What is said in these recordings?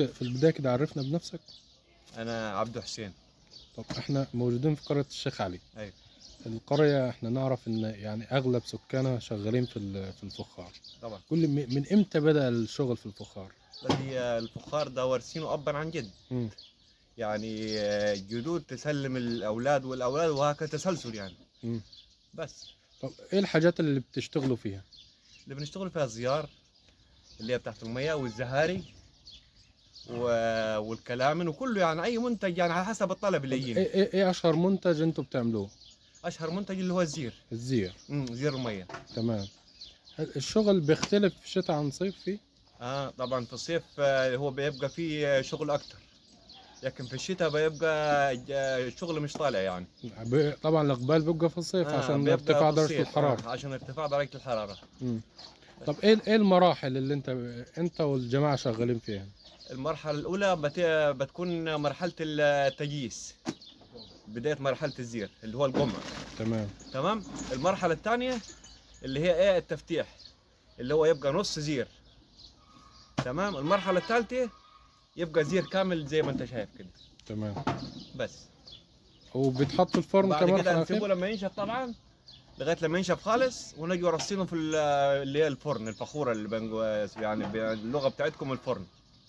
حضرتك في البدايه كده عرفنا بنفسك انا عبدو حسين طب احنا موجودين في قريه الشيخ علي أيوة. القريه احنا نعرف ان يعني اغلب سكانها شغالين في ال- في الفخار طبعا كل م- من امتى بدا الشغل في الفخار الذي الفخار ده وارثينه ابا عن جد مم. يعني آه، جدود تسلم الاولاد والاولاد وهكذا تسلسل يعني مم. بس طب ايه الحاجات اللي بتشتغلوا فيها اللي بنشتغل فيها الزيار اللي هي بتاعت المية والزهاري و... والكلامن وكله يعني اي منتج يعني على حسب الطلب اللي طب يجيني ايه ايه إيه اشهر منتج انتوا بتعملوه اشهر منتج اللي هو الزير الزير امم زير المية تمام هل الشغل بيختلف شتاء عن صيف فيه اه طبعا في الصيف آه، هو بيبقى فيه شغل اكتر لكن في الشتاء بيبقى ج- شغل مش طالع يعني ب- طبعا الاقبال بيبقى في الصيف آه، عشان بيبقى ارتفاع في درجه الصيف، الحراره آه عشان ارتفاع درجة الحرارة مم. طب ايه ايه المراحل اللي انت انت والجماعه شغالين فيها المرحلة الأولى بت... بتكون مرحلة التجييس بداية مرحلة الزير اللي هو القمع تمام تمام المرحلة الثانية اللي هي ايه التفتيح اللي هو يبقى نص زير تمام المرحلة الثالثة يبقى زير كامل زي ما انت شايف كده تمام بس وبيتحط في الفرن بعد كده كمرحله نسيبه أخيرة؟ لما ينشف طبعا لغايه لما ينشف خالص ونجي رصينه في ال- اللي هي الفرن الفخوره اللي بنجو يعني باللغه بتاعتكم الفرن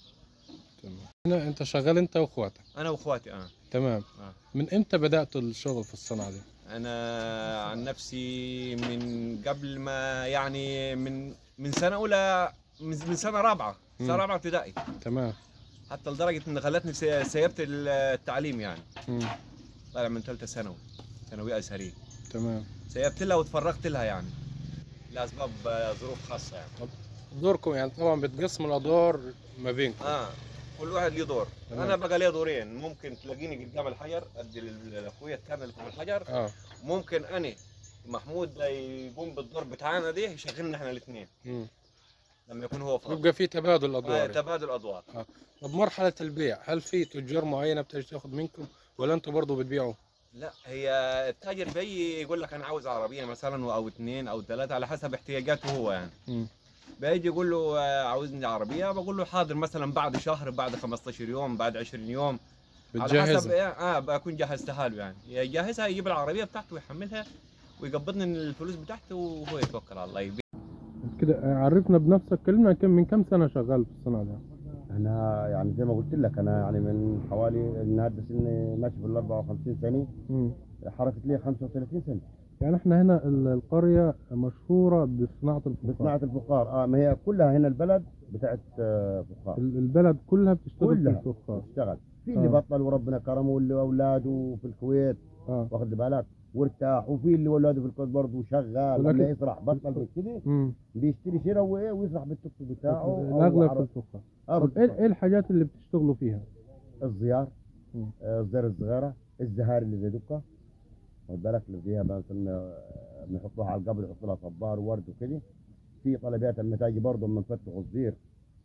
تمام هنا انت شغال انت واخواتك انا واخواتي انا تمام آه. من امتى بداتوا الشغل في الصنعه دي انا عن نفسي من قبل ما يعني من من سنه اولى من من سنه رابعه سنه مم. رابعه ابتدائي تمام حتى لدرجه ان خلتني سي- سيبت التعليم يعني مم. طالع من ثالثه ثانوي ثانويه ازهريه تمام سيبت لها وتفرغت لها يعني لاسباب آه، ظروف خاصه يعني دوركم يعني طبعا بتقسموا الادوار ما بينكم اه كل واحد له دور تمام. انا بقى لي دورين ممكن تلاقيني قدام الحجر ادي لل- لاخويا الثاني اللي فوق الحجر اه ممكن انا محمود ده يقوم بالدور بتاعنا ده يشغلنا احنا الاثنين مم. لما يكون هو فاضي بيبقى في تبادل آه ادوار تبادل ادوار طب مرحله البيع هل في تجار معينه بتجي تاخذ منكم ولا انتوا برضه بتبيعوا لا هي التاجر بيجي يقول لك انا عاوز عربيه مثلا او اثنين او ثلاثه على حسب احتياجاته هو يعني مم. بيجي يقول له آه، عاوزني عربيه بقول له حاضر مثلا بعد شهر بعد 15 يوم بعد 20 يوم على حسب بتجهزها إيه، اه بكون جهزتها له يعني يجهزها يجيب العربيه بتاعته ويحملها ويقبضني الفلوس بتاعته وهو يتوكل على الله يبيع كده عرفنا بنفسك كلمنا كم من كم سنه شغال في الصنعه دي انا يعني زي ما قلت لك انا يعني من حوالي النهارده سني ماشي في ال 54 سنه مم. حركت لي 35 سنه يعني احنا هنا ال- القريه مشهوره بصناعه الفخار بصناعه الفخار اه ما هي كلها هنا البلد بتاعت آه، فخار ال- البلد كلها بتشتغل في كلها. الفخار بتشتغل في اللي آه. بطل وربنا كرمه واللي اولاده في الكويت اه واخد بالك وارتاح وفي اللي اولاده في الكويت برضه شغال ولكن- لما يسرح بطل في كده امم بيشتري شراء وايه ويسرح بالتوك توك بتاعه أو الاغلب في عرب- الفخار آه طب ايه بالفخار. ايه الحاجات اللي بتشتغلوا فيها الزيار مم. آه، الزيار الصغيره الزهار اللي زي دكه واخد بالك اللي فيها مثلا آه، بنحطوها على القبر يحطوا لها صبار وورد وكده في طلبيات لما تاجي برضه لما نفتحوا الزير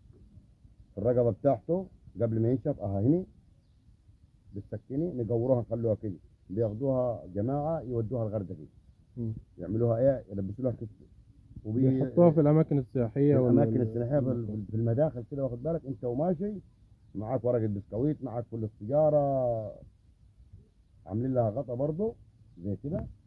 الرقبه بتاعته قبل ما ينشف اه هنا بالسكينه نقوروها نخلوها كده بياخدوها جماعه يودوها الغردقه مم. يعملوها ايه يلبسوا لها كتف وبي- بيحطوها في الاماكن السياحيه في ولا الاماكن ال- السياحيه في ال- في المداخل كده واخد بالك انت وماشي معاك ورقه بسكويت معاك فل السيجاره عاملين لها غطا برضه زي كده